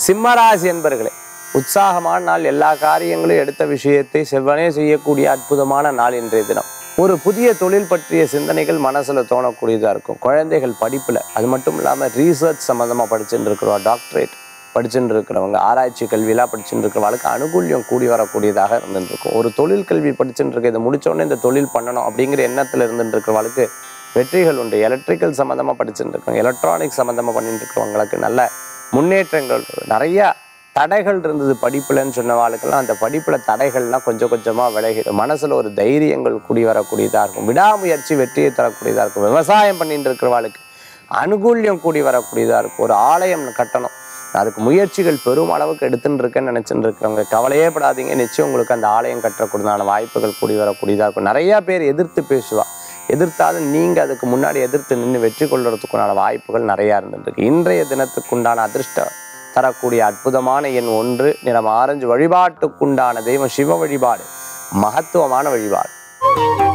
சிம்மராசி என்பர்களே உற்சாகமான நாள் எல்லா காரியங்களும் எடுத்த விஷயத்தை செவ்வனே செய்யக்கூடிய அற்புதமான நாள் இன்றைய தினம் ஒரு புதிய தொழில் பற்றிய சிந்தனைகள் மனசுல தோணக்கூடியதா இருக்கும் குழந்தைகள் படிப்புல அது மட்டும் இல்லாம ரீசர்ச் சம்மந்தமா படிச்சுட்டு இருக்கிறோம் டாக்டரேட் படிச்சுட்டு இருக்கிறவங்க ஆராய்ச்சி கல்வியெல்லாம் படிச்சுட்டு இருக்கிறவங்களுக்கு அனுகூல்யம் கூடி வரக்கூடியதாக இருந்துட்டு இருக்கும் ஒரு தொழில் கல்வி படிச்சுட்டு இருக்க இதை முடிச்ச உடனே இந்த தொழில் பண்ணணும் அப்படிங்கிற எண்ணத்துல இருந்துட்டு இருக்கிறவங்களுக்கு வெற்றிகள் உண்டு எலக்ட்ரிக்கல் சம்மந்தமா படிச்சுட்டு இருக்கவங்க எலக்ட்ரானிக் சம்மந்தமா பண்ணிட்டு இருக்கிறவங்களுக்கு நல்ல முன்னேற்றங்கள் இருக்கு. நிறைய தடைகள் இருந்தது படிப்புலன்னு சொன்னவாளுக்கெல்லாம் அந்த படிப்புல தடைகள்லாம் கொஞ்சம் கொஞ்சமா விலகிடும் மனசுல ஒரு தைரியங்கள் கூடி வரக்கூடியதா இருக்கும் விடாமுயற்சி வெற்றியை தரக்கூடியதா இருக்கும் விவசாயம் பண்ணிட்டு இருக்கிறவாளுக்கு அனுகூல்யம் கூடி வரக்கூடியதா இருக்கும் ஒரு ஆலயம் கட்டணும் அதுக்கு முயற்சிகள் பெரும் அளவுக்கு எடுத்துட்டு இருக்கேன்னு நினைச்சுட்டு இருக்கிறவங்க கவலையே படாதீங்க நிச்சயம் உங்களுக்கு அந்த ஆலயம் கட்டக்கூடியதான வாய்ப்புகள் கூடி வரக்கூடியதா இருக்கும் நிறைய பேர் எதிர்த்து பேசுவா எதிர்த்தாலும் நீங்க அதுக்கு முன்னாடி எதிர்த்து நின்று வெற்றி கொள்றதுக்குண்டான வாய்ப்புகள் நிறைய இருந்துட்டு இருக்கு இன்றைய தினத்துக்குண்டான அதிர்ஷ்ட தரக்கூடிய அற்புதமான எண் ஒன்று நிறம் ஆரஞ்சு வழிபாட்டுக்குண்டான தெய்வம் சிவ வழிபாடு மகத்துவமான வழிபாடு